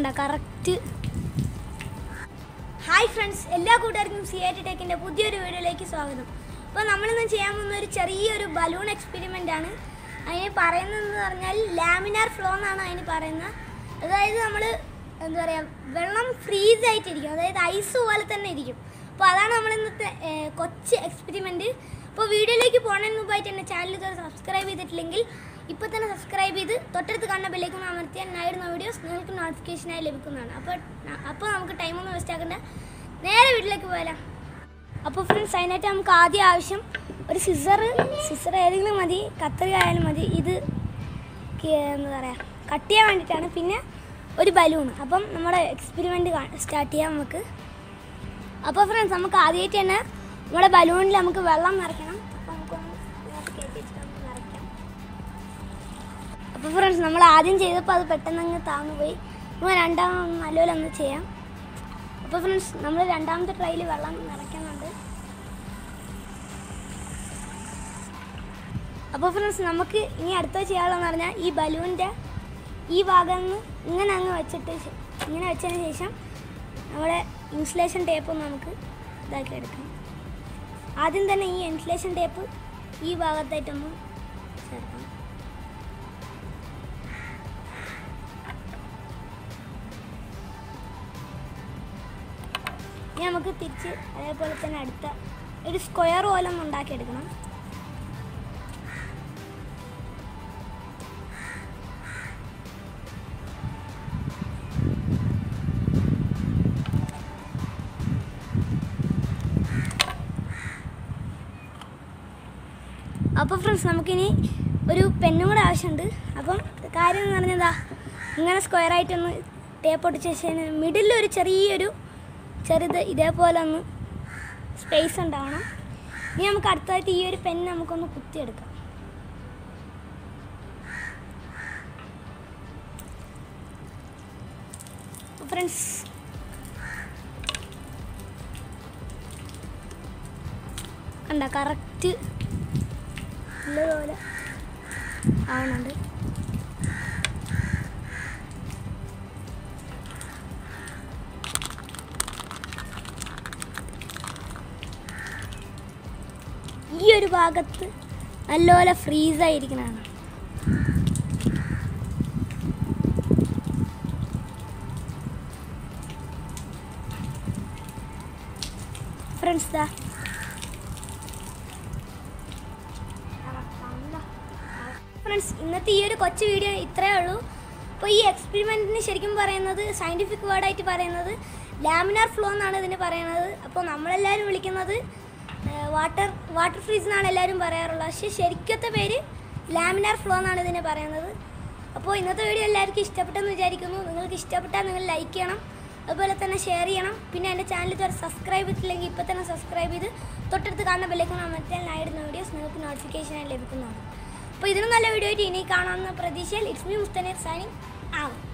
കണ്ട correct hi friends എല്ലാ കൂട്ടുകാർക്കും സി ഐ ടി ടെക്കിൻ്റെ പുതിയൊരു വീഡിയോയിലേക്ക് സ്വാഗതം അപ്പോൾ നമ്മളിന്ന് ചെയ്യാൻ പോകുന്ന ഒരു ചെറിയൊരു ബലൂൺ എക്സ്പെരിമെൻ്റ് ആണ് അതിന് പറയുന്നതെന്ന് പറഞ്ഞാൽ ലാമിനാർ ഫ്ലോ എന്നാണ് അതിന് പറയുന്നത് അതായത് നമ്മൾ എന്താ പറയുക വെള്ളം ഫ്രീസ് ആയിട്ടിരിക്കും അതായത് ഐസ് പോലെ തന്നെ ഇരിക്കും അപ്പോൾ അതാണ് നമ്മൾ ഇന്നത്തെ ഏർ, കൊച്ച് എക്സ്പെരിമെൻറ്റ് അപ്പോൾ വീഡിയോയിലേക്ക് പോകുന്നതിന് മുമ്പായിട്ട് എൻ്റെ ചാനൽ ഇതുവരെ സബ്സ്ക്രൈബ് ചെയ്തിട്ടില്ലെങ്കിൽ ഇപ്പോൾ തന്നെ സബ്സ്ക്രൈബ് ചെയ്ത് തൊട്ടടുത്ത് കാണുന്ന ബെല്ലേക്ക് അമർത്തിയാൽ ഞാനിടുന്ന വീഡിയോസ് നിങ്ങൾക്ക് നോട്ടിഫിക്കേഷനായി ലഭിക്കുന്നതാണ് അപ്പോൾ അപ്പോൾ നമുക്ക് ടൈമൊന്നും വേസ്റ്റ് ആക്കണ്ട നേരെ വീട്ടിലേക്ക് പോയാലോ അപ്പോൾ ഫ്രണ്ട്സ് അതിനായിട്ട് നമുക്ക് ആദ്യം ആവശ്യം ഒരു സിസർ സിസർ ഏതെങ്കിലും മതി കത്രിക ആയാലും മതി ഇത് ക- എന്താ പറയുക കട്ട് ചെയ്യാൻ വേണ്ടിയിട്ടാണ് പിന്നെ ഒരു ബലൂൺ അപ്പം നമ്മുടെ എക്സ്പെരിമെൻറ്റ് സ്റ്റാർട്ട് ചെയ്യാം നമുക്ക് അപ്പോൾ ഫ്രണ്ട്സ് നമുക്ക് ആദ്യമായിട്ട് തന്നെ നമ്മുടെ ബലൂണിൽ നമുക്ക് വെള്ളം നിറയ്ക്കണം അപ്പോൾ നമുക്കൊന്ന് ഇതിനകത്ത് കയറ്റി വെച്ചിട്ട് നമുക്ക് നിറയ്ക്കാം അപ്പോൾ ഫ്രണ്ട്സ് നമ്മൾ ആദ്യം ചെയ്തപ്പോൾ അത് പെട്ടെന്ന് അങ്ങ് താന്നു പോയി നമ്മൾ രണ്ടാമത് നല്ലപോലെ ഒന്ന് ചെയ്യാം അപ്പോൾ ഫ്രണ്ട്സ് നമ്മൾ രണ്ടാമത്തെ ട്രൈയിൽ വെള്ളം നിറയ്ക്കുന്നുണ്ട് അപ്പോൾ ഫ്രണ്ട്സ് നമുക്ക് ഇനി അടുത്ത ചെയ്യാനുള്ളതെന്ന് പറഞ്ഞാൽ ഈ ബലൂണിൻ്റെ ഈ ഭാഗം നിന്ന് ഇങ്ങനെ അങ്ങ് വെച്ചിട്ട് ശേ- ഇങ്ങനെ വെച്ചതിന് ശേഷം നമ്മുടെ ഇൻസുലേഷൻ ടേപ്പ് ഒന്ന് നമുക്ക് ഇതാക്കി എടുക്കാം ആദ്യം തന്നെ ഈ ഇൻസുലേഷൻ ടേപ്പ് ഈ ഭാഗത്തായിട്ടൊന്ന് ചേർക്കാം ഇനി നമുക്ക് തിരിച്ച് അതേപോലെ തന്നെ അടുത്ത ഒരു സ്ക്വയർ പോലെ ഒന്ന് ഉണ്ടാക്കിയെടുക്കണം അപ്പോൾ ഫ്രണ്ട്സ് നമുക്കിനി ഒരു പെന്നും കൂടെ ആവശ്യമുണ്ട് അപ്പം കാര്യം എന്ന് പറഞ്ഞതാ ഇങ്ങനെ സ്ക്വയർ ആയിട്ടൊന്ന് ടേപ്പ് ഒട്ടിച്ച ശേഷം മിഡിലിൽ ഒരു ചെറിയൊരു ചെറുത് ഇതേപോലെ ഒന്ന് സ്പേസ് ഉണ്ടാവണം ഇനി നമുക്ക് അടുത്തതായിട്ട് ഈ ഒരു പെൻ നമുക്കൊന്ന് കുത്തിയെടുക്കാം ഫ്രണ്ട്സ് കണ്ട കറക്റ്റ് നല്ലതുപോലെ ആവുന്നുണ്ട് ഈ ഒരു ഭാഗത്ത് നല്ലപോലെ ഫ്രീസ് ആയിരിക്കണതാണ് ഫ്രണ്ട്സ് ദാ ഫ്രണ്ട്സ് ഇന്നത്തെ ഈ ഒരു കൊച്ചു വീഡിയോ ഇത്രയേ ഉള്ളൂ അപ്പോൾ ഈ എക്സ്പെരിമെൻറ്റിന് ശരിക്കും പറയുന്നത് സയൻറ്റിഫിക് വേർഡായിട്ട് പറയുന്നത് ലാമിനാർ ഫ്ലോ എന്നാണ് ഇതിന് പറയുന്നത് അപ്പോൾ നമ്മളെല്ലാവരും വിളിക്കുന്നത് വാട്ടർ വാട്ടർ ഫ്രീസ് എന്നാണ് എല്ലാവരും പറയാറുള്ളത് പക്ഷേ ശരിക്കത്തെ പേര് ലാമിനാർ ഫ്ലോ എന്നാണ് ഇതിന് പറയുന്നത് അപ്പോൾ ഇന്നത്തെ വീഡിയോ എല്ലാവർക്കും ഇഷ്ടപ്പെട്ടെന്ന് വിചാരിക്കുന്നു നിങ്ങൾക്ക് ഇഷ്ടപ്പെട്ടാൽ നിങ്ങൾ ലൈക്ക് ചെയ്യണം അതുപോലെ തന്നെ ഷെയർ ചെയ്യണം പിന്നെ എൻ്റെ ചാനൽ ഇതുവരെ സബ്സ്ക്രൈബ് ചെയ്തിട്ടില്ലെങ്കിൽ ഇപ്പോൾ തന്നെ സബ്സ്ക്രൈബ് ചെയ്ത് തൊട്ടടുത്ത് കാണുന്ന ബെല്ലേക്ക് അമർത്തിയാൽ ഞാൻ ഇടുന്ന വീഡിയോസ് നിങ്ങൾക്ക് നോട്ടിഫിക്കേഷനായി ലഭിക്കുന്നതാണ് അപ്പോൾ ഇതിനും നല്ല വീഡിയോ ആയിട്ട് ഇനി കാണാമെന്ന പ്രതീക്ഷയിൽ ഇറ്റ്സ് മീ മുസ്തനീർ സൈനിങ് ആവും